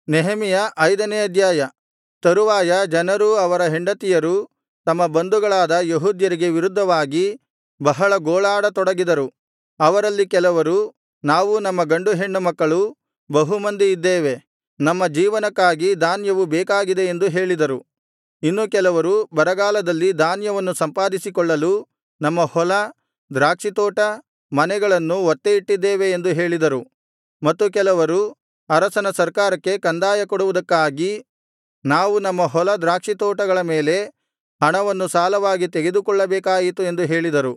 ನೆಹೆಮೆಯ ಐದನೇ ಅಧ್ಯಾಯ ತರುವಾಯ ಜನರೂ ಅವರ ಹೆಂಡತಿಯರೂ ತಮ್ಮ ಬಂಧುಗಳಾದ ಯೆಹೂದ್ಯರಿಗೆ ವಿರುದ್ಧವಾಗಿ ಬಹಳ ಗೋಳಾಡತೊಡಗಿದರು ಅವರಲ್ಲಿ ಕೆಲವರು ನಾವು ನಮ್ಮ ಗಂಡು ಹೆಣ್ಣು ಮಕ್ಕಳು ಬಹು ಮಂದಿ ಇದ್ದೇವೆ ನಮ್ಮ ಜೀವನಕ್ಕಾಗಿ ಧಾನ್ಯವು ಬೇಕಾಗಿದೆ ಎಂದು ಹೇಳಿದರು ಇನ್ನು ಕೆಲವರು ಬರಗಾಲದಲ್ಲಿ ಧಾನ್ಯವನ್ನು ಸಂಪಾದಿಸಿಕೊಳ್ಳಲು ನಮ್ಮ ಹೊಲ ದ್ರಾಕ್ಷಿತೋಟ ಮನೆಗಳನ್ನು ಒತ್ತೆ ಇಟ್ಟಿದ್ದೇವೆ ಎಂದು ಹೇಳಿದರು ಮತ್ತು ಕೆಲವರು ಅರಸನ ಸರ್ಕಾರಕ್ಕೆ ಕಂದಾಯ ಕೊಡುವುದಕ್ಕಾಗಿ ನಾವು ನಮ್ಮ ಹೊಲ ದ್ರಾಕ್ಷಿತೋಟಗಳ ಮೇಲೆ ಹಣವನ್ನು ಸಾಲವಾಗಿ ತೆಗೆದುಕೊಳ್ಳಬೇಕಾಯಿತು ಎಂದು ಹೇಳಿದರು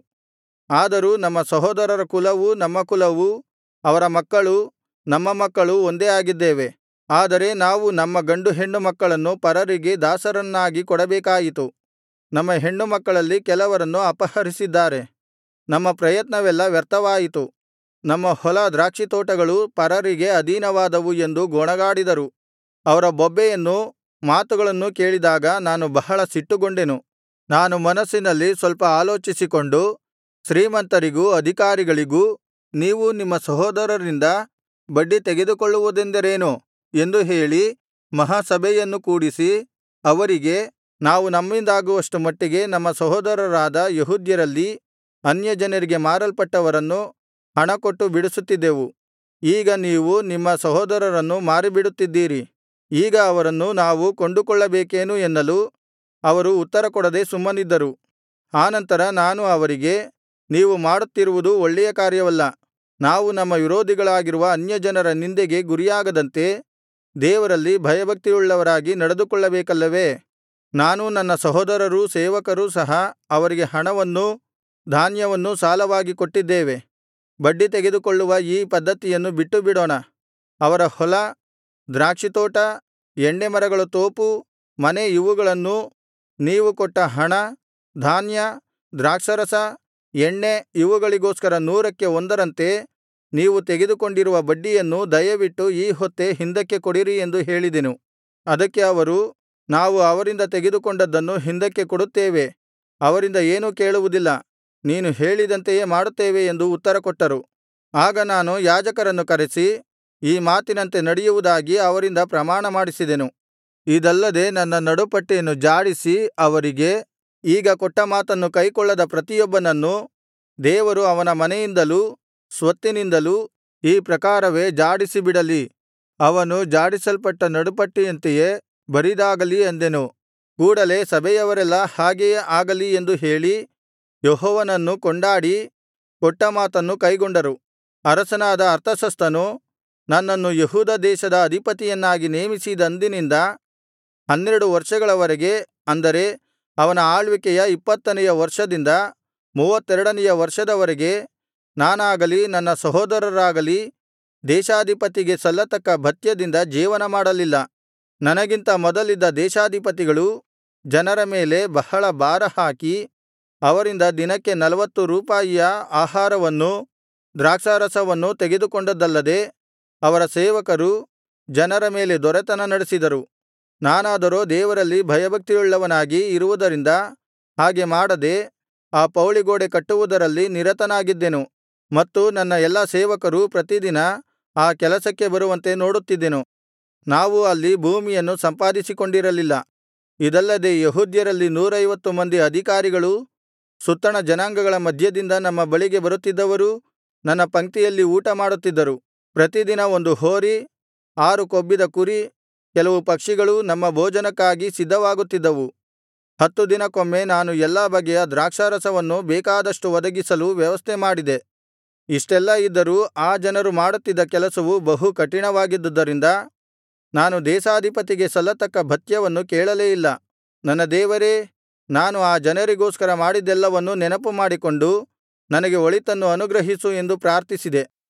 ಆದರೂ ನಮ್ಮ ಸಹೋದರರ ಕುಲವೂ ನಮ್ಮ ಕುಲವೂ ಅವರ ಮಕ್ಕಳೂ ನಮ್ಮ ಮಕ್ಕಳೂ ಒಂದೇ ಆಗಿದ್ದೇವೆ ಆದರೆ ನಾವು ನಮ್ಮ ಗಂಡು ಹೆಣ್ಣು ಮಕ್ಕಳನ್ನು ಪರರಿಗೆ ದಾಸರನ್ನಾಗಿ ಕೊಡಬೇಕಾಯಿತು ನಮ್ಮ ಹೆಣ್ಣು ಮಕ್ಕಳಲ್ಲಿ ಕೆಲವರನ್ನು ಅಪಹರಿಸಿದ್ದಾರೆ ನಮ್ಮ ಪ್ರಯತ್ನವೆಲ್ಲಾ ವ್ಯರ್ಥವಾಯಿತು ನಮ್ಮ ಹೊಲ ದ್ರಾಕ್ಷಿತೋಟಗಳು ಪರರಿಗೆ ಅಧೀನವಾದವು ಎಂದು ಗೊಣಗಾಡಿದರು ಅವರ ಬೊಬ್ಬೆಯನ್ನೂ ಮಾತುಗಳನ್ನೂ ಕೇಳಿದಾಗ ನಾನು ಬಹಳ ಸಿಟ್ಟುಗೊಂಡೆನು ನಾನು ಮನಸ್ಸಿನಲ್ಲಿ ಸ್ವಲ್ಪ ಆಲೋಚಿಸಿಕೊಂಡು ಶ್ರೀಮಂತರಿಗೂ ಅಧಿಕಾರಿಗಳಿಗೂ ನೀವು ನಿಮ್ಮ ಸಹೋದರರಿಂದ ಬಡ್ಡಿ ತೆಗೆದುಕೊಳ್ಳುವುದೆಂದರೇನು ಎಂದು ಹೇಳಿ ಮಹಾಸಭೆಯನ್ನು ಕೂಡಿಸಿ ಅವರಿಗೆ ನಾವು ನಮ್ಮಿಂದಾಗುವಷ್ಟು ಮಟ್ಟಿಗೆ ನಮ್ಮ ಸಹೋದರರಾದ ಯೆಹೂದ್ಯರಲ್ಲಿ ಅನ್ಯಜನರಿಗೆ ಮಾರಲ್ಪಟ್ಟವರನ್ನು ಹಣಕೊಟ್ಟು ಬಿಡಿಸುತ್ತಿದ್ದೆವು ಈಗ ನೀವು ನಿಮ್ಮ ಸಹೋದರರನ್ನು ಮಾರಿಬಿಡುತ್ತಿದ್ದೀರಿ ಈಗ ಅವರನ್ನು ನಾವು ಕೊಂಡುಕೊಳ್ಳಬೇಕೇನು ಎನ್ನಲು ಅವರು ಉತ್ತರಕೊಡದೆ ಸುಮ್ಮನಿದ್ದರು ಆನಂತರ ನಾನು ಅವರಿಗೆ ನೀವು ಮಾಡುತ್ತಿರುವುದು ಒಳ್ಳೆಯ ಕಾರ್ಯವಲ್ಲ ನಾವು ನಮ್ಮ ವಿರೋಧಿಗಳಾಗಿರುವ ಅನ್ಯಜನರ ನಿಂದೆಗೆ ಗುರಿಯಾಗದಂತೆ ದೇವರಲ್ಲಿ ಭಯಭಕ್ತಿಯುಳ್ಳವರಾಗಿ ನಡೆದುಕೊಳ್ಳಬೇಕಲ್ಲವೇ ನಾನೂ ನನ್ನ ಸಹೋದರರೂ ಸೇವಕರೂ ಸಹ ಅವರಿಗೆ ಹಣವನ್ನೂ ಧಾನ್ಯವನ್ನೂ ಸಾಲವಾಗಿ ಕೊಟ್ಟಿದ್ದೇವೆ ಬಡ್ಡಿ ತೆಗೆದುಕೊಳ್ಳುವ ಈ ಪದ್ಧತಿಯನ್ನು ಬಿಟ್ಟುಬಿಡೋಣ ಅವರ ಹೊಲ ದ್ರಾಕ್ಷಿತೋಟ ಎಣ್ಣೆಮರಗಳ ತೋಪು ಮನೆ ಇವುಗಳನ್ನೂ ನೀವು ಕೊಟ್ಟ ಹಣ ಧಾನ್ಯ ದ್ರಾಕ್ಷಾರಸ ಎಣ್ಣೆ ಇವುಗಳಿಗೋಸ್ಕರ ನೂರಕ್ಕೆ ಒಂದರಂತೆ ನೀವು ತೆಗೆದುಕೊಂಡಿರುವ ಬಡ್ಡಿಯನ್ನು ದಯವಿಟ್ಟು ಈ ಹೊತ್ತೇ ಹಿಂದಕ್ಕೆ ಕೊಡಿರಿ ಎಂದು ಹೇಳಿದೆನು ಅದಕ್ಕೆ ಅವರು ನಾವು ಅವರಿಂದ ತೆಗೆದುಕೊಂಡದ್ದನ್ನು ಹಿಂದಕ್ಕೆ ಕೊಡುತ್ತೇವೆ ಅವರಿಂದ ಏನೂ ಕೇಳುವುದಿಲ್ಲ ನೀನು ಹೇಳಿದಂತೆಯೇ ಮಾಡುತ್ತೇವೆ ಎಂದು ಉತ್ತರಕೊಟ್ಟರು ಆಗ ನಾನು ಯಾಜಕರನ್ನು ಕರೆಸಿ ಈ ಮಾತಿನಂತೆ ನಡೆಯುವುದಾಗಿ ಅವರಿಂದ ಪ್ರಮಾಣಮಾಡಿಸಿದೆನು ಇದಲ್ಲದೆ ನನ್ನ ನಡುಪಟ್ಟಿಯನ್ನು ಜಾಡಿಸಿ ಅವರಿಗೆ ಈಗ ಕೊಟ್ಟ ಮಾತನ್ನು ಕೈಕೊಳ್ಳದ ಪ್ರತಿಯೊಬ್ಬನನ್ನು ದೇವರು ಅವನ ಮನೆಯಿಂದಲೂ ಸ್ವತ್ತಿನಿಂದಲೂ ಈ ಪ್ರಕಾರವೇ ಜಾಡಿಸಿಬಿಡಲಿ ಅವನು ಜಾಡಿಸಲ್ಪಟ್ಟ ನಡುಪಟ್ಟಿಯಂತೆಯೇ ಬರಿದಾಗಲಿ ಅಂದೆನು ಕೂಡಲೆ ಸಭೆಯವರೆಲ್ಲಾ ಹಾಗೆಯೇ ಆಗಲಿ ಎಂದು ಹೇಳಿ ಯೆಹೋವನನ್ನು ಕೊಂಡಾಡಿ ಕೊಟ್ಟ ಮಾತನ್ನು ಕೈಗೊಂಡರು ಅರಸನಾದ ಅರ್ತಷಸ್ತನು ನನ್ನನ್ನು ಯೆಹೂದ ದೇಶದ ಅಧಿಪತಿಯನ್ನಾಗಿ ನೇಮಿಸಿದಂದಿನಿಂದ ಹನ್ನೆರಡು ವರ್ಷಗಳವರೆಗೆ ಅಂದರೆ ಅವನ ಆಳ್ವಿಕೆಯ ಇಪ್ಪತ್ತನೆಯ ವರ್ಷದಿಂದ ಮೂವತ್ತೆರಡನೆಯ ವರ್ಷದವರೆಗೆ ನಾನಾಗಲಿ ನನ್ನ ಸಹೋದರರಾಗಲಿ ದೇಶಾಧಿಪತಿಗೆ ಸಲ್ಲತಕ್ಕ ಭತ್ಯದಿಂದ ಜೀವನ ಮಾಡಲಿಲ್ಲ ನನಗಿಂತ ಮೊದಲಿದ್ದ ದೇಶಾಧಿಪತಿಗಳು ಜನರ ಮೇಲೆ ಬಹಳ ಭಾರಹಾಕಿ ಅವರಿಂದ ದಿನಕ್ಕೆ ನಲ್ವತ್ತು ರೂಪಾಯಿಯ ಆಹಾರವನ್ನೂ ದ್ರಾಕ್ಷಾರಸವನ್ನೂ ತೆಗೆದುಕೊಂಡದ್ದಲ್ಲದೆ ಅವರ ಸೇವಕರು ಜನರ ಮೇಲೆ ದೊರೆತನ ನಡೆಸಿದರು ನಾನಾದರೋ ದೇವರಲ್ಲಿ ಭಯಭಕ್ತಿಯುಳ್ಳವನಾಗಿ ಇರುವುದರಿಂದ ಹಾಗೆ ಮಾಡದೆ ಆ ಪೌಳಿಗೋಡೆ ಕಟ್ಟುವುದರಲ್ಲಿ ನಿರತನಾಗಿದ್ದೆನು ಮತ್ತು ನನ್ನ ಎಲ್ಲಾ ಸೇವಕರೂ ಪ್ರತಿದಿನ ಆ ಕೆಲಸಕ್ಕೆ ಬರುವಂತೆ ನೋಡುತ್ತಿದ್ದೆನು ನಾವು ಅಲ್ಲಿ ಭೂಮಿಯನ್ನು ಸಂಪಾದಿಸಿಕೊಂಡಿರಲಿಲ್ಲ ಇದಲ್ಲದೆ ಯೆಹೂದ್ಯರಲ್ಲಿ ನೂರೈವತ್ತು ಮಂದಿ ಅಧಿಕಾರಿಗಳೂ ಸುತ್ತಣ ಜನಾಂಗಗಳ ಮಧ್ಯದಿಂದ ನಮ್ಮ ಬಳಿಗೆ ಬರುತ್ತಿದ್ದವರೂ ನನ್ನ ಪಂಕ್ತಿಯಲ್ಲಿ ಊಟಮಾಡುತ್ತಿದ್ದರು ಪ್ರತಿದಿನ ಒಂದು ಹೋರಿ ಆರು ಕೊಬ್ಬಿದ ಕುರಿ ಕೆಲವು ಪಕ್ಷಿಗಳೂ ನಮ್ಮ ಭೋಜನಕ್ಕಾಗಿ ಸಿದ್ಧವಾಗುತ್ತಿದ್ದವು ಹತ್ತು ದಿನಕ್ಕೊಮ್ಮೆ ನಾನು ಎಲ್ಲಾ ಬಗೆಯ ದ್ರಾಕ್ಷಾರಸವನ್ನು ಬೇಕಾದಷ್ಟು ಒದಗಿಸಲು ವ್ಯವಸ್ಥೆಮಾಡಿದೆ ಇಷ್ಟೆಲ್ಲಾ ಇದ್ದರೂ ಆ ಜನರು ಮಾಡುತ್ತಿದ್ದ ಕೆಲಸವು ಬಹು ಕಠಿಣವಾಗಿದ್ದುದರಿಂದ ನಾನು ದೇಶಾಧಿಪತಿಗೆ ಸಲ್ಲತಕ್ಕ ಭತ್ಯವನ್ನು ಕೇಳಲೇ ಇಲ್ಲ ನನ್ನ ದೇವರೇ ನಾನು ಆ ಜನರಿಗೋಸ್ಕರ ಮಾಡಿದ್ದೆಲ್ಲವನ್ನೂ ನೆನಪುಮಾಡಿಕೊಂಡು ನನಗೆ ಒಳಿತನ್ನು ಅನುಗ್ರಹಿಸು ಎಂದು ಪ್ರಾರ್ಥಿಸಿದೆ